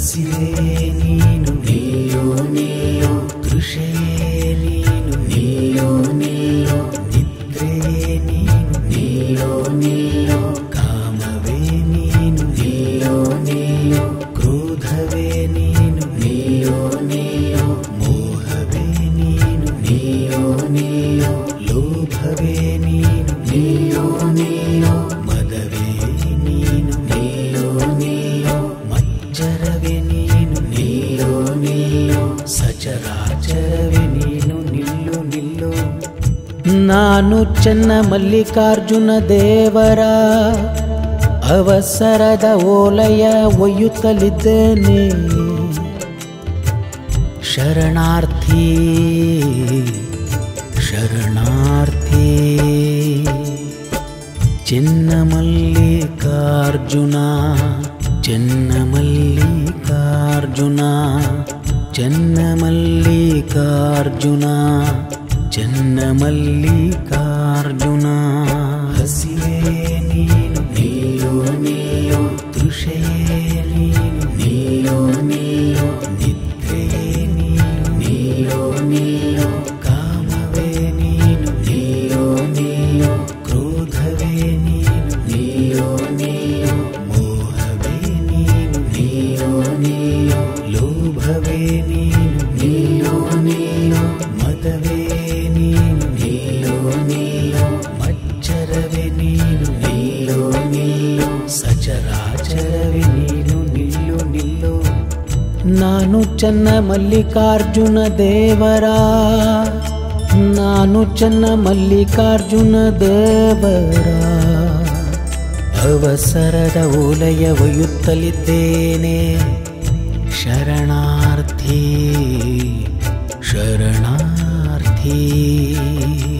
ಹಸಿರೇ ನೀನು ನಿಲ್ಲೋ ನಿಲ್ಲೋ ಕೃಷಿಯೇ ನೀನು ನಿಲ್ಲೋ ನಿಲ್ಲೋ ನಿದ್ರೆಯೇ ನೀನು ನಿಲ್ಲೋ ನಿಲ್ಲೋ ಕಾಮವೇ ನೀನು ನಿಲ್ಲೋ ನಿಲ್ಲೋ ಕ್ರೋಧವೇ ನೀನು ನಿಲ್ಲೋ ನಿಲ್ಲೋ ಮೋಹವೇ ನೀನು ನಿಲ್ಲೋ ನಿಲ್ಲೋ ಲೋಭವೇ ನೀನು ನಿಲ್ಲೋ ನಿಲ್ಲೋ ಮದವೇ ನೀನು ನಿಲ್ಲೋ ನಿಲ್ಲೋ ಮಜ್ಜರವೇ ನೀನು ನಿಲ್ಲೋ ನಿಲ್ಲೋ ಸಚರಾಚರವೇ ನೀನು ನಿಲ್ಲು ನಿಲ್ಲು ನಾನು ಚೆನ್ನ ಮಲ್ಲಿಕಾರ್ಜುನ ದೇವರ ಅವಸರದ ಓಲಯ ಒಯ್ಯುತ್ತಲಿದ್ದೇನೆ ಶರಣಾರ್ಥಿ ಶರಣಾರ್ಥಿ ಚೆನ್ನ ಮಲ್ಲಿಕಾರ್ಜುನ ಚೆನ್ನ ಮಲ್ಲಿಕಾರ್ಜುನ ಚೆನ್ನ ಮಲ್ಲಿಕಾರ್ಜುನ ಚೆನ್ನ ಮಲ್ಲಿಕಾರ್ಜುನ ಹಸಿರೇ ನೀನು ನಿಲ್ಲೋ ನಿಲ್ಲೋ ತೃಷೆಯೇ ನೀನು ನಿಲ್ಲೋ ನಿಲ್ಲೋ ನಿದ್ರೆಯೇ ನೀನು ನಿಲ್ಲೋ ನಿಲ್ಲೋ ಕಾಮವೇ ನೀನು ನಿಲ್ಲೋ ನಿಲ್ಲೋ ಕ್ರೋಧವೇ ನೀನು ನಿಲ್ಲೋ ನಿಲ್ಲೋ ಮೋಹವೇ ನೀನು ನಿಲ್ಲೋ ನಿಲ್ಲೋ ಲೋಭವೇ ನೀನು ನಿಲ್ಲೋ ನಿಲ್ಲೋ ಮದವೇ ನೀನು ನಿಲ್ಲೋ ನಿಲ್ಲೋ ಮಚ್ಚರವೇ ನೀನು ನಿಲ್ಲೋ ನಿಲ್ಲೋ ಸಚರಾಚರವೇ ನೀನು ನಿಲ್ಲು ನಿಲ್ಲು ನಾನು ಚೆನ್ನ ಮಲ್ಲಿಕಾರ್ಜುನ ದೇವರ ನಾನು ಚೆನ್ನ ಮಲ್ಲಿಕಾರ್ಜುನ ದೇವರ ಅವಸರದ ಓಲಯ ಒಯ್ಯುತ್ತಲಿದ್ದೇನೆ ಶರಣಾರ್ಥಿ ಶರಣಾರ್ಥಿ